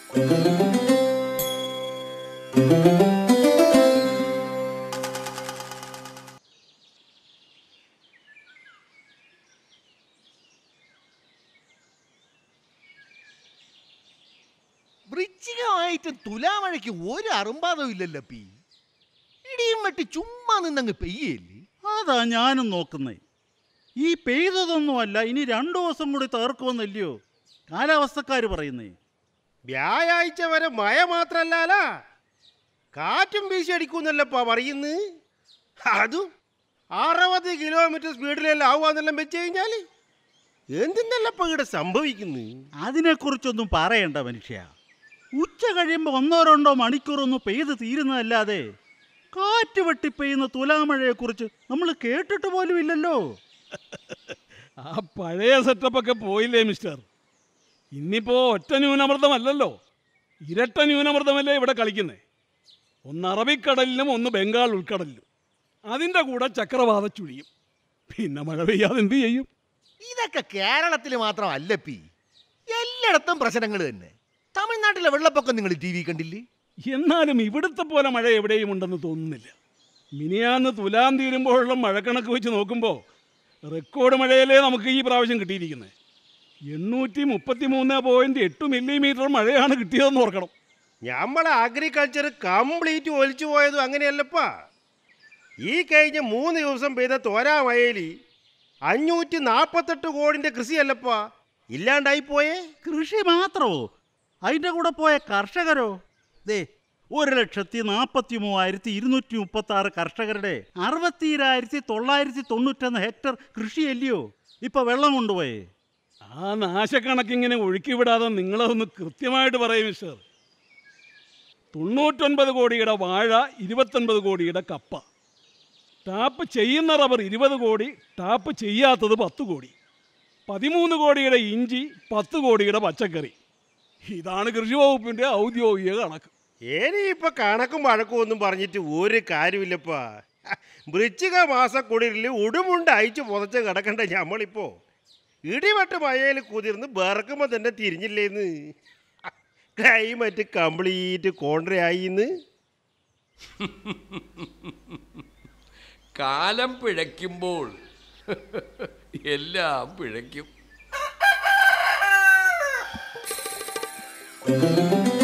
വൃശ്ചികമായിട്ട് തുലാമഴയ്ക്ക് ഒരു അറുമ്പാതവും ഇല്ലല്ലോ പി ഇടിയും വെട്ടി ചുമ്മാ നിന്നങ്ങ് പെയ്യല്ലേ അതാ ഞാനും നോക്കുന്നേ ഈ പെയ്തതൊന്നുമല്ല ഇനി രണ്ടു ദിവസം കൂടി തകർക്കുമെന്നല്ലയോ കാലാവസ്ഥക്കാർ പറയുന്നേ വ്യാഴാഴ്ച വരെ മഴ മാത്രല്ലാല കാറ്റും വീശി അടിക്കൂന്നല്ലപ്പാ പറയുന്നു അതും അറുപത് കിലോമീറ്റർ സ്പീഡിലെല്ലാം ആവുകയെന്നെല്ലാം വെച്ച് കഴിഞ്ഞാൽ എന്തിനല്ലപ്പ ഇവിടെ സംഭവിക്കുന്നു അതിനെക്കുറിച്ചൊന്നും പറയണ്ട മനുഷ്യ ഉച്ച കഴിയുമ്പോൾ ഒന്നോ രണ്ടോ മണിക്കൂറൊന്നും പെയ്ത് തീരുന്നതല്ലാതെ കാറ്റ് വെട്ടി പെയ്യുന്ന തുലാമഴയെക്കുറിച്ച് നമ്മൾ കേട്ടിട്ട് പോലും ഇല്ലല്ലോ ആ പഴയ സെറ്റപ്പൊക്കെ പോയില്ലേ മിസ്റ്റർ ഇന്നിപ്പോ ഒറ്റ ന്യൂനമർദ്ദമല്ലല്ലോ ഇരട്ട ന്യൂനമർദ്ദമല്ലേ ഇവിടെ കളിക്കുന്നേ ഒന്ന് അറബിക്കടലിലും ഒന്ന് ബംഗാൾ ഉൾക്കടലിലും അതിൻ്റെ കൂടെ ചക്രവാത ചുഴിയും പിന്നെ മഴ പെയ്യാതെ എന്ത് ചെയ്യും ഇതൊക്കെ കേരളത്തിൽ മാത്രമല്ല പി എല്ലായിടത്തും പ്രശ്നങ്ങൾ തന്നെ തമിഴ്നാട്ടിലെ വെള്ളപ്പൊക്കം നിങ്ങൾ ടി വി കണ്ടില്ലേ എന്നാലും ഇവിടുത്തെ പോലെ മഴ എവിടെയും ഉണ്ടെന്ന് തോന്നുന്നില്ല മിനിയാന്ന് തുലാം തീരുമ്പോഴുള്ള മഴക്കണക്ക് വെച്ച് നോക്കുമ്പോൾ റെക്കോർഡ് മഴയല്ലേ നമുക്ക് ഈ പ്രാവശ്യം കിട്ടിയിരിക്കുന്നത് എണ്ണൂറ്റി മുപ്പത്തി മൂന്ന് പോയിന്റ് എട്ട് മില്ലിമീറ്റർ മഴയാണ് കിട്ടിയതെന്ന് ഓർക്കണം നമ്മളെ അഗ്രികൾച്ചർ കംപ്ലീറ്റ് ഒലിച്ചു പോയതും അങ്ങനെയല്ലപ്പാ ഈ കഴിഞ്ഞ മൂന്ന് ദിവസം പെയ്ത തോരാ മഴയിൽ അഞ്ഞൂറ്റി നാൽപ്പത്തെട്ട് കോടിൻ്റെ കൃഷിയല്ലപ്പാ ഇല്ലാണ്ടായി പോയേ കൃഷി മാത്രമോ അതിൻ്റെ കൂടെ പോയ കർഷകരോ ദേ ഒരു ലക്ഷത്തി നാൽപ്പത്തി മൂവായിരത്തി ഇരുന്നൂറ്റി മുപ്പത്തി ആറ് കർഷകരുടെ അറുപത്തിരായിരത്തി തൊള്ളായിരത്തി തൊണ്ണൂറ്റൊന്ന് ഹെക്ടർ കൃഷിയല്ലയോ ഇപ്പൊ വെള്ളം കൊണ്ടുപോയേ ആ നാശക്കണക്കിങ്ങനെ ഒഴുക്കി വിടാതെ നിങ്ങളതൊന്ന് കൃത്യമായിട്ട് പറയും മിസ്റ്റർ തൊണ്ണൂറ്റൊൻപത് കോടിയുടെ വാഴ ഇരുപത്തൊൻപത് കോടിയുടെ കപ്പ ടാപ്പ് ചെയ്യുന്ന റബ്ബർ ഇരുപത് കോടി ടാപ്പ് ചെയ്യാത്തത് പത്ത് കോടി പതിമൂന്ന് കോടിയുടെ ഇഞ്ചി പത്ത് കോടിയുടെ പച്ചക്കറി ഇതാണ് കൃഷി വകുപ്പിൻ്റെ ഔദ്യോഗിക കണക്ക് ഇനിയിപ്പോ കണക്കും വഴക്കും ഒന്നും പറഞ്ഞിട്ട് ഒരു കാര്യമില്ലപ്പാ വൃശ്ചിക മാസക്കുടിരിൽ ഉടുമുണ്ട് അയച്ചു പുതച്ച് കിടക്കണ്ട ഞമ്മളിപ്പോ ഇടിവെട്ട് മഴയിൽ കുതിർന്ന് ബറക്കുമ്പോൾ തന്നെ തിരിഞ്ഞില്ലേന്ന് ക്ലൈമറ്റ് കംപ്ലീറ്റ് കോൺട്രയായിന്ന് കാലം പിഴയ്ക്കുമ്പോൾ എല്ലാം പിഴയ്ക്കും